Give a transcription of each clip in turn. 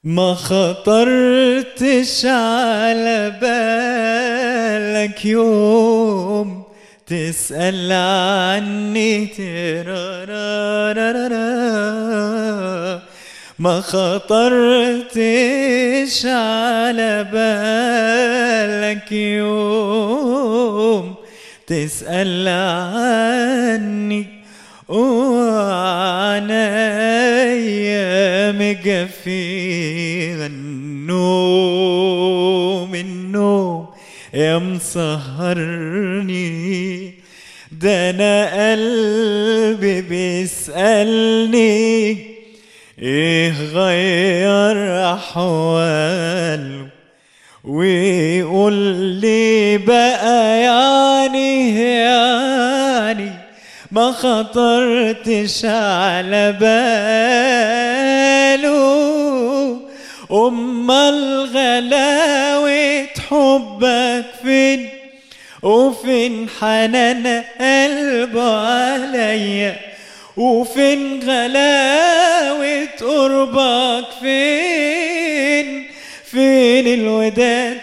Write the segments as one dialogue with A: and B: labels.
A: ما خطرتش على بالك يوم تسأل عني ترارارارا ما خطرتش على بالك يوم تسأل عني وعنايا مجفي النوم النوم يا مسهرني ده انا قلبي بيسألني ايه غير احواله ويقول لي بقى يعني يعني ما خطرتش على باله امال غلاوة حبك فين وفين حنان قلبه عليا وفين غلاوة قربك فين فين الوداد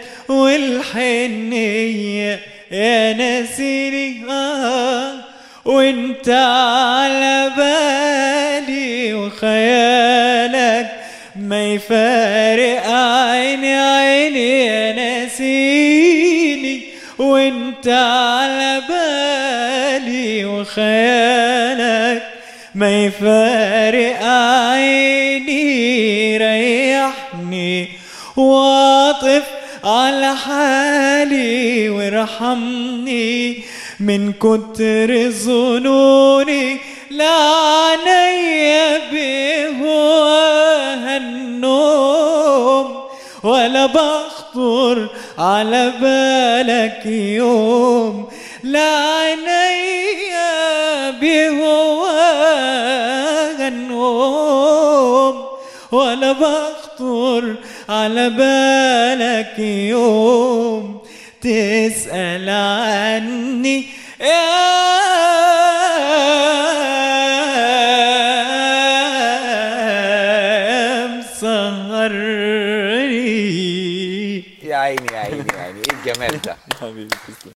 A: والحنية يا ناسيني آه وانت على بالي وخيالك ما يفارق عيني عيني يا ناسيني وانت على بالي وخيالك ما يفارق عيني ريحني واطف على حالي وارحمني من كتر ظنوني لا عني بهواها النوم ولا بخطر على بالك يوم لا عيني بهواها النوم ولا بخطر على بالك يوم تسأل عني يا مسهرني
B: يا عيني يا عيني يا عيني ايه الجمال ده
A: حبيبي تسلم